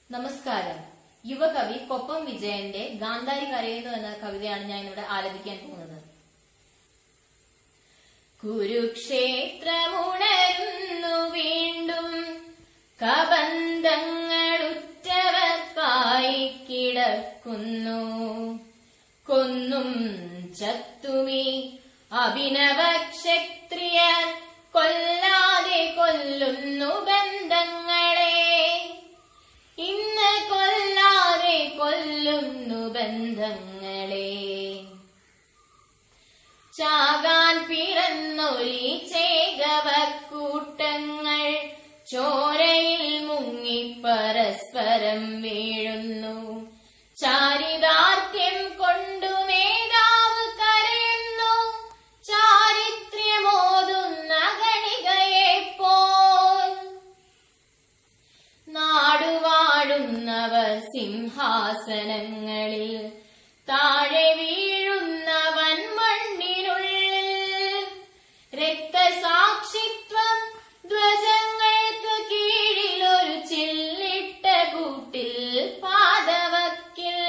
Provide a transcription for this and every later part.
നമസ്കാരം യുവകവി കൊപ്പം വിജയന്റെ ഗാന്ധാരി കരയുന്നു എന്ന കവിതയാണ് ഞാൻ ഇവിടെ ആലപിക്കാൻ പോകുന്നത് കുരുക്ഷേത്രമുണരുന്നു വീണ്ടും കബന്ധങ്ങളുറ്റവർക്കായി കിടക്കുന്നു കൊന്നും ചത്തുമീ അഭിനവ ക്ഷത്രിയർ കൊല്ലാതെ കൊല്ലുന്നു ബന്ധങ്ങളെ ഇന്ന് കൊല്ലാതെ കൊല്ലുന്നു ബന്ധങ്ങളെ ചാകാൻ പിറന്നൊരി ചേകവക്കൂട്ടങ്ങൾ ചോരയിൽ മുങ്ങി പരസ്പരം വീഴുന്നു ചാരിതാർത്ഥ്യം കൊണ്ടു മേധാവ് കരയുന്നു ചാരിത്ര്യമോതുന്ന ഗണികയെ പോൽ നാടുവാഴുന്നവർ സിംഹാസനങ്ങളിൽ താഴെ വീഴുന്നവൻ മണ്ണിനുള്ളിൽ രക്തസാക്ഷിത്വം ധ്വജങ്ങൾക്ക് കീഴിലൊരു ചില്ലിട്ട കൂട്ടിൽ പാദവക്കിൽ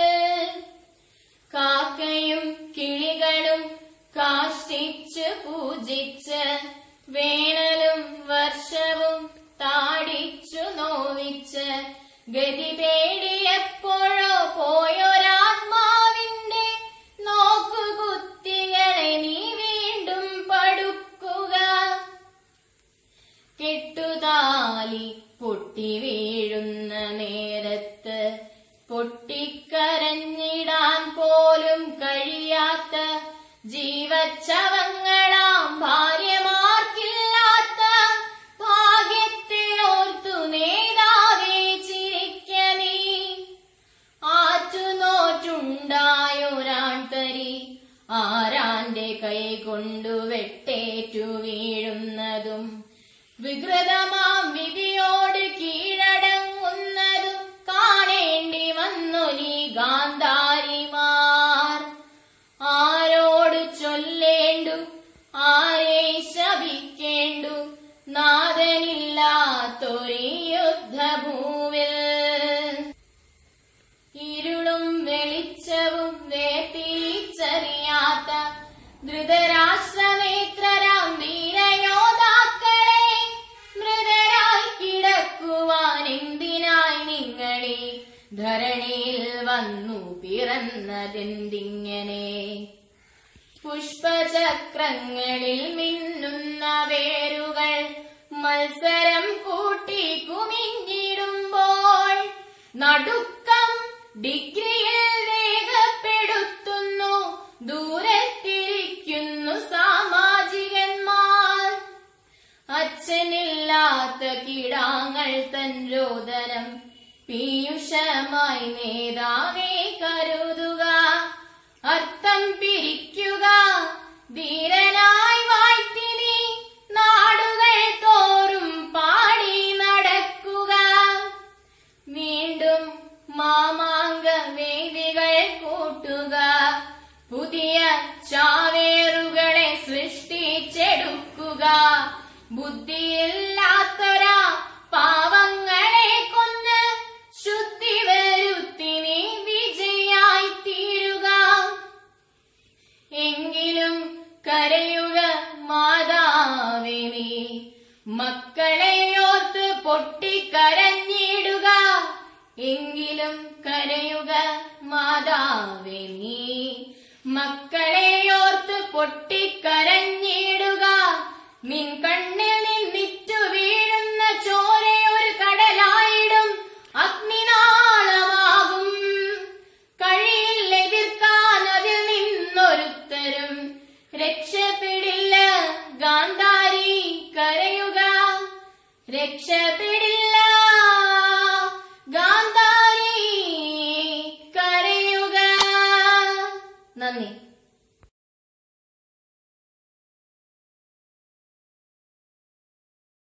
കാക്കയും കിളികളും കാഷ്ടിച്ച് പൂജിച്ച് വേനലും വർഷവും താടിച്ചു നോവിച്ച് ഗതി തേടിയപ്പോഴോ പോയൊരാത്മാവിന്റെ നോക്കുകുത്തികളെ നീ വീണ്ടും പടുക്കുക കെട്ടുതാലി പൊട്ടി വീഴുന്ന നേരത്ത് പൊട്ടിക്കരഞ്ഞിടാൻ പോലും കഴിയാത്ത ജീവച്ചവങ്ങളാം ഭാര്യമാർക്കില്ലാത്ത ഭാഗ്യത്തെ ഓർത്തു നേതാവേ ചിരിക്കനീ ആറ്റുനോറ്റുണ്ടായൊരാൺതരി ആരാന്റെ കൈ കൊണ്ടു വെട്ടേറ്റു വീഴുന്നതും വികൃതമാം വിധിയോട് കീഴടങ്ങുന്നതും കാണേണ്ടി വന്നൊലി ഗാന്ധാരിമാർ ആരോട് ചൊല്ലേണ്ടു ആരെ ശപിക്കേണ്ടു നാഥനില്ലാത്തൊരു യുദ്ധഭൂവിൽ ഇരുളും വെളിച്ചവും വേർതിരിച്ചറിയാത്ത ധൃതരാഷ്ട്രനേത്രരാം വീരയോദ്ധാക്കളെ മൃതരായി കിടക്കുവാൻ എന്തിനായി നിങ്ങളെ ധരണിയിൽ വന്നു പിറന്നതെന്തിങ്ങനെ പുഷ്പചക്രങ്ങളിൽ മിന്നുന്ന വേരുകൾ മത്സരം കൂട്ടി കുമിഞ്ഞിടുമ്പോൾ നടുക്കം ഡിഗ്രിയിൽ രേഖപ്പെടുത്തുന്നു ദൂരത്തിരിക്കുന്നു സാമാജികന്മാർ അച്ഛനില്ലാത്ത കിടാങ്ങൾ തൻ രോദനം പീയുഷമായി നേതാവേ കരുതുക അർത്ഥം പിരിക്കുക ധീരനായി വാഴ്ത്തിനി നാടുകൾ തോറും പാടി നടക്കുക വീണ്ടും മാമാങ്ക വേദികൾ കൂട്ടുക പുതിയ ചാവേറുകളെ സൃഷ്ടിച്ചെടുക്കുക ബുദ്ധിയില്ലാത്തൊരാ പാവങ്ങളെ കൊന്ന് ശുദ്ധി വരുത്തി നീ വിജയായി തീരുക എങ്കിലും കരയുക മാതാവേ നീ മക്കളെ ഓർത്ത് പൊട്ടിക്കരഞ്ഞിടുക എങ്കിലും കരയുക മാതാവേ നീ മക്കളെ ഓർത്ത് പൊട്ടിക്കരഞ്ഞിടുക നിൻ കണ്ണിൽ നിന്നിറ്റു വീഴുന്ന ചോര ഒരു കടലായിടും അഗ്നിനാളമാകും കഴിയില്ല എതിർക്കാൻ അതിൽ നിന്നൊരുത്തരും രക്ഷപ്പെടില്ല ഗാന്ധാരി കരയുക രക്ഷപ്പെടില്ല ഗാന്ധാരി കരയുക നന്ദി